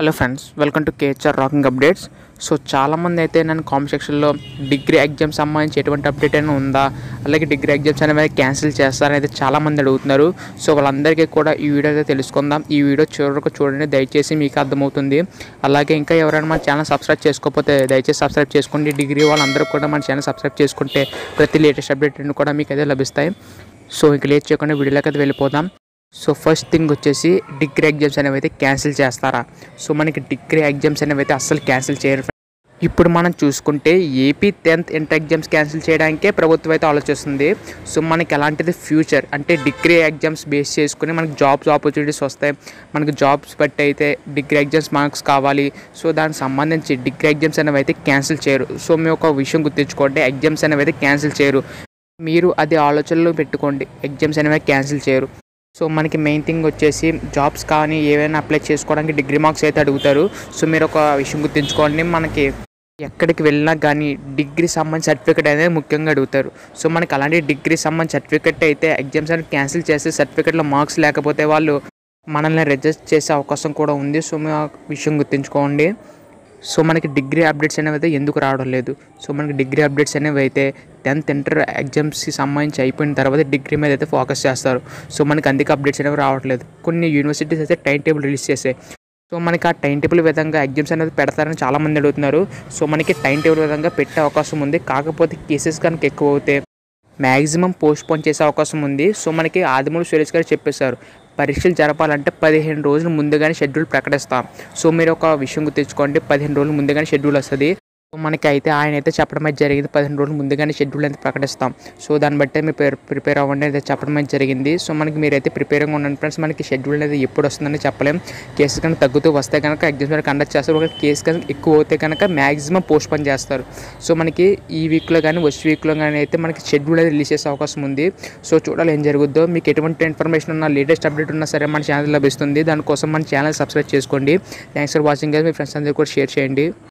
hello friends welcome to KHR rocking updates so చాలామంది అయితే నన్ను కామెంట్ సెక్షన్లో డిగ్రీ ఎగ్జామ్స్ సంబంధించి ఎటువంటి అప్డేట్ అయినా ఉందా అలాగే డిగ్రీ ఎగ్జామ్స్ అనేవి క్యాన్సిల్ చేస్తారని అయితే చాలామంది అడుగుతున్నారు సో వాళ్ళందరికీ కూడా ఈ వీడియో అయితే తెలుసుకుందాం ఈ వీడియో చివరకు చూడండి దయచేసి మీకు అర్థమవుతుంది అలాగే ఇంకా ఎవరైనా మన ఛానల్ సబ్స్క్రైబ్ చేసుకోకపోతే దయచేసి సబ్స్క్రైబ్ చేసుకోండి డిగ్రీ వాళ్ళందరూ కూడా మన ఛానల్ సబ్స్క్రైబ్ చేసుకుంటే ప్రతి లేటెస్ట్ అప్డేట్ కూడా మీకు అయితే లభిస్తాయి సో ఇంక లేట్ చేయకుండా వీడియోలోకి అయితే వెళ్ళిపోదాం సో ఫస్ట్ థింగ్ వచ్చేసి డిగ్రీ ఎగ్జామ్స్ అనేవి అయితే క్యాన్సిల్ చేస్తారా సో మనకి డిగ్రీ ఎగ్జామ్స్ అనేవి అయితే అస్సలు క్యాన్సిల్ చేయరు ఇప్పుడు మనం చూసుకుంటే AP tenth inter exams cancel చేయడానికే ప్రభుత్వం అయితే ఆలోచిస్తుంది సో మనకి ఎలాంటిది ఫ్యూచర్ అంటే డిగ్రీ ఎగ్జామ్స్ బేస్ చేసుకుని మనకి జాబ్స్ ఆపర్చునిటీస్ వస్తాయి మనకి జాబ్స్ బట్టి అయితే డిగ్రీ ఎగ్జామ్స్ మార్క్స్ కావాలి సో దానికి సంబంధించి డిగ్రీ ఎగ్జామ్స్ అనేవి అయితే క్యాన్సిల్ చేయరు సో మీ ఒక విషయం గుర్తుంచుకోండి ఎగ్జామ్స్ అనేవి అయితే క్యాన్సిల్ చేయరు మీరు అది ఆలోచనలో పెట్టుకోండి ఎగ్జామ్స్ అనేవి క్యాన్సిల్ చేయరు సో మనకి మెయిన్ థింగ్ వచ్చేసి జాబ్స్ కానీ ఏవైనా అప్లై చేసుకోవడానికి డిగ్రీ మార్క్స్ అయితే అడుగుతారు సో మీరు ఒక విషయం గుర్తుంచుకోండి మనకి ఎక్కడికి వెళ్ళినా కానీ డిగ్రీ సంబంధించి సర్టిఫికేట్ అనేది ముఖ్యంగా అడుగుతారు సో మనకి అలాంటి డిగ్రీ సంబంధించి సర్టిఫికేట్ అయితే ఎగ్జామ్స్ అనేది క్యాన్సిల్ చేసి సర్టిఫికేట్లో మార్క్స్ లేకపోతే వాళ్ళు మనల్ని రిజెక్ట్ చేసే అవకాశం కూడా ఉంది సో మీ ఆ విషయం గుర్తుంచుకోండి సో మనకి డిగ్రీ అప్డేట్స్ అనేవి అయితే ఎందుకు రావడం లేదు సో మనకి డిగ్రీ అప్డేట్స్ అనేవి అయితే టెన్త్ ఇంటర్ ఎగ్జామ్స్కి సంబంధించి అయిపోయిన తర్వాత డిగ్రీ మీద అయితే ఫోకస్ చేస్తారు సో మనకి అందుకే అప్డేట్స్ అనేవి రావట్లేదు కొన్ని యూనివర్సిటీస్ అయితే టైం టేబుల్ రిలీజ్ చేసాయి సో మనకి ఆ టైం టేబుల్ విధంగా ఎగ్జామ్స్ అనేది పెడతారని చాలామంది అడుగుతున్నారు సో మనకి టైం టేబుల్ విధంగా పెట్టే అవకాశం ఉంది కాకపోతే కేసెస్ కనుక ఎక్కువ అవుతే మ్యాక్సిమం పోస్ట్ పోన్ చేసే అవకాశం ఉంది సో మనకి ఆదిమూలు సురేష్ గారు చెప్పేశారు పరీక్షలు జరపాలంటే పదిహేను రోజులు ముందుగానే షెడ్యూల్ ప్రకటిస్తాం సో మీరు ఒక విషయం గుర్తుంచుకోండి పదిహేను రోజులు ముందుగానే షెడ్యూల్ వస్తుంది సో మనకి అయితే ఆయన అయితే చెప్పడం అయితే జరిగింది పదిహేను రోజులు ముందుగానే షెడ్యూల్ అయితే ప్రకటిస్తాం సో దాన్ని బట్టి మీరు ప్రిపేర్ ప్రిపేర్ అవ్వండి అయితే చెప్పడం అయితే జరిగింది సో మనకి మీరైతే ప్రిపేరింగ్ ఉండండి ఫ్రెండ్స్ మనకి షెడ్యూల్ అనేది ఎప్పుడు వస్తుందని చెప్పలేం కేసెస్ కనుక తగ్గుతూ వస్తే కనుక ఎగ్జామ్స్ మీద కండక్ట్ చేస్తారు ఒక కేసు కనుక ఎక్కువ అవుతే కనుక మ్యాక్సిమం పోస్ట్ పోన్ చేస్తారు సో మనకి ఈ వీక్లో కానీ వచ్చే వీక్లో కానీ అయితే మనకి షెడ్యూల్ అయితే రిలీజ్ చేసే అవకాశం ఉంది సో చూడాలి ఏం జరుగుద్దో మీకు ఎటువంటి ఇన్ఫర్మేషన్ ఉన్నా లేటెస్ట్ అప్డేట్ ఉన్నా సరే మన ఛానల్ లభిస్తుంది దానికోసం మన ఛానల్ సబ్స్క్రైబ్ చేసుకోండి థ్యాంక్స్ ఫర్ వాచింగ్ మీ ఫ్రెండ్స్ అందరికీ కూడా షేర్ చేయండి